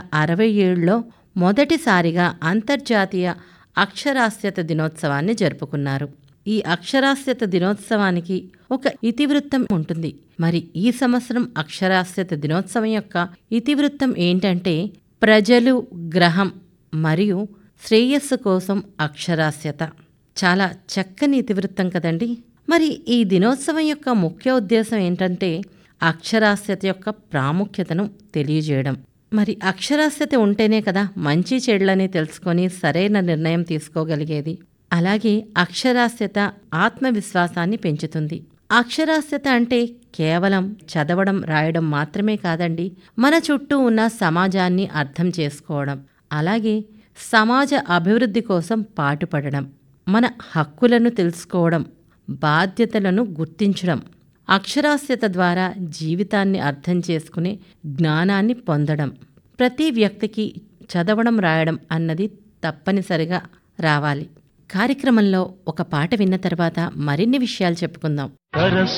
అరవై ఏడులో మొదటిసారిగా అంతర్జాతీయ అక్షరాస్యత దినోత్సవాన్ని జరుపుకున్నారు ఈ అక్షరాస్యత దినోత్సవానికి ఒక ఇతివృత్తం ఉంటుంది మరి ఈ సంవత్సరం అక్షరాస్యత దినోత్సవం యొక్క ఇతివృత్తం ఏంటంటే ప్రజలు గ్రహం మరియు శ్రేయస్సు కోసం అక్షరాస్యత చాలా చక్కని ఇతివృత్తం కదండి మరి ఈ దినోత్సవం యొక్క ముఖ్య ఉద్దేశం ఏంటంటే అక్షరాస్యత యొక్క ప్రాముఖ్యతను తెలియజేయడం మరి అక్షరాస్యత ఉంటేనే కదా మంచి చెడులని తెలుసుకొని సరైన నిర్ణయం తీసుకోగలిగేది అలాగే అక్షరాస్యత ఆత్మవిశ్వాసాన్ని పెంచుతుంది అక్షరాస్యత అంటే కేవలం చదవడం రాయడం మాత్రమే కాదండి మన చుట్టూ ఉన్న సమాజాన్ని అర్థం చేసుకోవడం అలాగే సమాజ అభివృద్ధి కోసం పాటుపడడం మన హక్కులను తెలుసుకోవడం బాధ్యతలను గుర్తించడం అక్షరాస్యత ద్వారా జీవితాన్ని అర్థం చేసుకునే జ్ఞానాన్ని పొందడం ప్రతి వ్యక్తికి చదవడం రాయడం అన్నది తప్పనిసరిగా రావాలి కార్యక్రమంలో ఒక పాట విన్న తర్వాత మరిన్ని విషయాలు చెప్పుకుందాం సరస్సు